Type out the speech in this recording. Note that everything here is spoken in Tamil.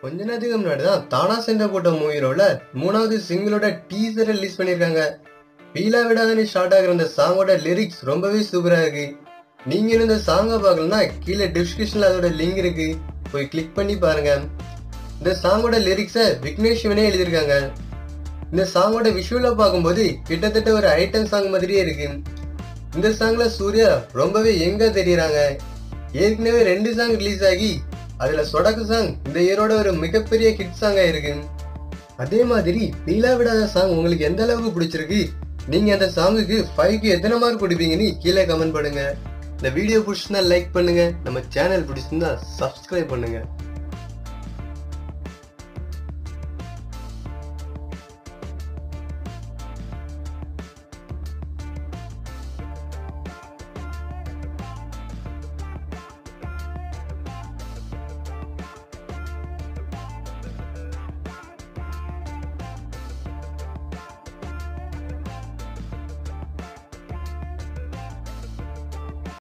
கொஞ்ச நேரத்துக்கு முன்னாடி தான் தானா சென்ற கூட்டம் மூவிரோட மூணாவது சிங்கிளோட டீசர் ரிலீஸ் பண்ணிருக்காங்க வீலா விடாதனி ஸ்டார்ட் ஆகுற இந்த சாங்கோட லிரிக்ஸ் ரொம்பவே சூப்பரா இருக்கு நீங்க இந்த சாங்கை பார்க்கலன்னா கீழே டிஸ்கிரிப்ஷன்ல அதோட லிங்க் இருக்கு போய் கிளிக் பண்ணி பாருங்க இந்த சாங்கோட லிரிக்ஸை விக்னேஷ் சிவனே எழுதியிருக்காங்க இந்த சாங்கோட விஷுவலை பார்க்கும்போது கிட்டத்தட்ட ஒரு ஐட்டம் சாங் மாதிரியே இருக்கு இந்த சாங்ல சூர்யா ரொம்பவே எங்க தெரியறாங்க ஏற்கனவே ரெண்டு சாங் ரிலீஸ் ஆகி அதுல சொடக்கு சாங் இந்த இயரோட ஒரு மிகப்பெரிய ஹிட் சாங்கா இருக்கு அதே மாதிரி பீலா விடாத சாங் உங்களுக்கு எந்த அளவுக்கு பிடிச்சிருக்கு நீங்க அந்த சாங்குக்கு ஃபைவ்க்கு எத்தனை மார்க் கொடுப்பீங்கன்னு கீழே கமெண்ட் பண்ணுங்க இந்த வீடியோ பிடிச்சிருந்தா லைக் பண்ணுங்க நம்ம சேனல் பிடிச்சிருந்தா சப்ஸ்கிரைப் பண்ணுங்க